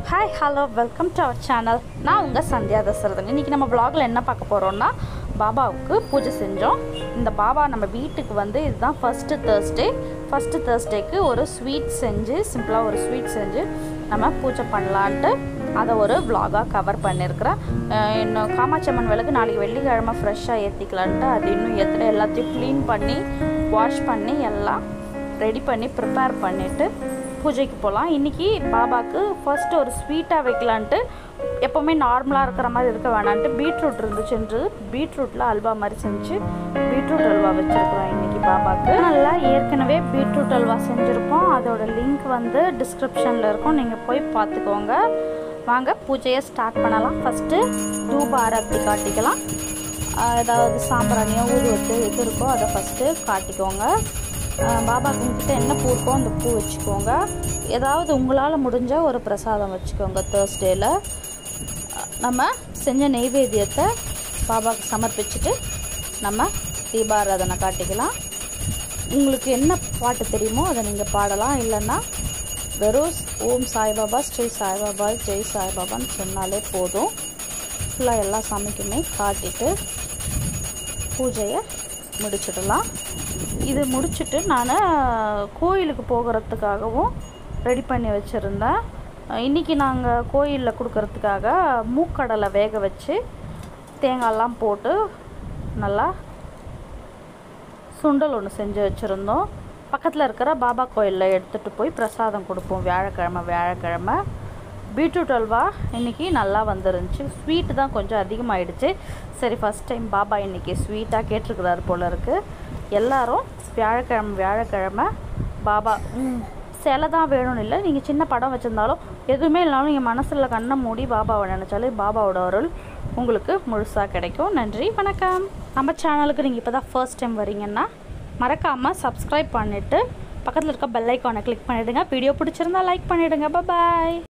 hi hello welcome to our channel நான் உங்கள் சந்தியா தசரதன் இன்றைக்கி நம்ம vlogல என்ன பார்க்க போகிறோம்னா பாபாவுக்கு பூஜை செஞ்சோம் இந்த பாபா நம்ம வீட்டுக்கு வந்து இதுதான் ஃபஸ்ட்டு தேர்ஸ்டே ஃபஸ்ட்டு தேர்ஸ்டேக்கு ஒரு ஸ்வீட் செஞ்சு சிம்பிளாக ஒரு ஸ்வீட் செஞ்சு நம்ம பூஜை பண்ணலான்ட்டு அதை ஒரு vlog-ஆ கவர் பண்ணியிருக்கிறேன் அஹ் இன்னும் காமாட்சி அம்மன் விளக்கு நாளைக்கு வெள்ளிக்கிழமை ஃப்ரெஷ்ஷாக ஏற்றிக்கலான்ட்டு அது இன்னும் ஏற்றுல எல்லாத்தையும் க்ளீன் பண்ணி வாஷ் பண்ணி எல்லாம் ரெடி பண்ணி ப்ரிப்பேர் பண்ணிவிட்டு பூஜைக்கு போகலாம் இன்றைக்கி பாபாவுக்கு ஃபர்ஸ்ட் ஒரு ஸ்வீட்டாக வைக்கலான்ட்டு எப்போவுமே நார்மலாக இருக்கிற மாதிரி இருக்க வேணான்ட்டு பீட்ரூட் இருந்துச்சுன்றது பீட்ரூட்டில் அல்வா மாதிரி செஞ்சு பீட்ரூட் அல்வா வச்சுருக்குறோம் இன்றைக்கி பாபாவுக்கு நல்லா ஏற்கனவே பீட்ரூட் அல்வா செஞ்சுருப்போம் அதோட லிங்க் வந்து டிஸ்கிரிப்ஷனில் இருக்கும் நீங்கள் போய் பார்த்துக்கோங்க வாங்க பூஜையை ஸ்டார்ட் பண்ணலாம் ஃபஸ்ட்டு தூப ஆரத்தி காட்டிக்கலாம் ஆஹ் ஏதாவது சாம்பிராணியோ ஊதுவத்து எது இருக்கோ அதை ஃபஸ்ட்டு காட்டிக்கோங்க ஆஹ் பாபாக்கு உங்ககிட்ட என்ன பூ இருக்கோ அந்த பூ வச்சுக்கோங்க ஏதாவது உங்களால் முடிஞ்ச ஒரு பிரசாதம் வச்சுக்கோங்க தேர்ஸ்டேயில் நம்ம செஞ்ச நெய்வேத்தியத்தை பாபாவுக்கு சமர்ப்பிச்சுட்டு நம்ம தீபாராதனை காட்டிக்கலாம் உங்களுக்கு என்ன பாட்டு தெரியுமோ அதை நீங்கள் பாடலாம் இல்லைன்னா வெறும் ஓம் சாய்பாபா ஸ்ரீ சாய்பாபா ஜெய் சாய்பாபான்னு சொன்னாலே போதும் ஃபுல்லாக எல்லா சாமிக்குமே காட்டிட்டு பூஜையை முடிச்சிடலாம் இது முடிச்சுட்டு நான் கோயிலுக்கு போகிறதுக்காகவும் ரெடி பண்ணி வச்சுருந்தேன் இன்றைக்கி நாங்கள் கோயிலில் கொடுக்கறதுக்காக மூக்கடலை வேக வச்சு தேங்காய்லாம் போட்டு நல்லா சுண்டல் ஒன்று செஞ்சு வச்சுருந்தோம் பக்கத்தில் இருக்கிற பாபா கோயிலில் எடுத்துகிட்டு போய் பிரசாதம் கொடுப்போம் வியாழக்கிழமை வியாழக்கிழமை பீட்ரூட் அல்வா இன்றைக்கி நல்லா வந்துருந்துச்சு ஸ்வீட்டு தான் கொஞ்சம் அதிகமாகிடுச்சு சரி ஃபஸ்ட் டைம் பாபா இன்றைக்கி ஸ்வீட்டாக கேட்டிருக்கிறாரு போல இருக்குது எல்லாரும் வியாழக்கிழமை வியாழக்கிழமை பாபா ம், சிலை தான் வேணும்னு இல்லை நீங்கள் சின்ன படம் வச்சுருந்தாலும் எதுவுமே இல்லாமல் நீங்கள் மனசில் கண்ணை மூடி பாபாவை நினச்சாலே பாபாவோட அருள் உங்களுக்கு முழுசாக கிடைக்கும் நன்றி வணக்கம் நம்ம சேனலுக்கு நீங்கள் இப்போ தான் ஃபர்ஸ்ட் டைம் வரீங்கன்னா மறக்காமல் சப்ஸ்கிரைப் பண்ணிவிட்டு பக்கத்தில் இருக்க பெல் ஐக்கானை கிளிக் பண்ணிவிடுங்க வீடியோ பிடிச்சிருந்தா லைக் பண்ணிவிடுங்க பாய்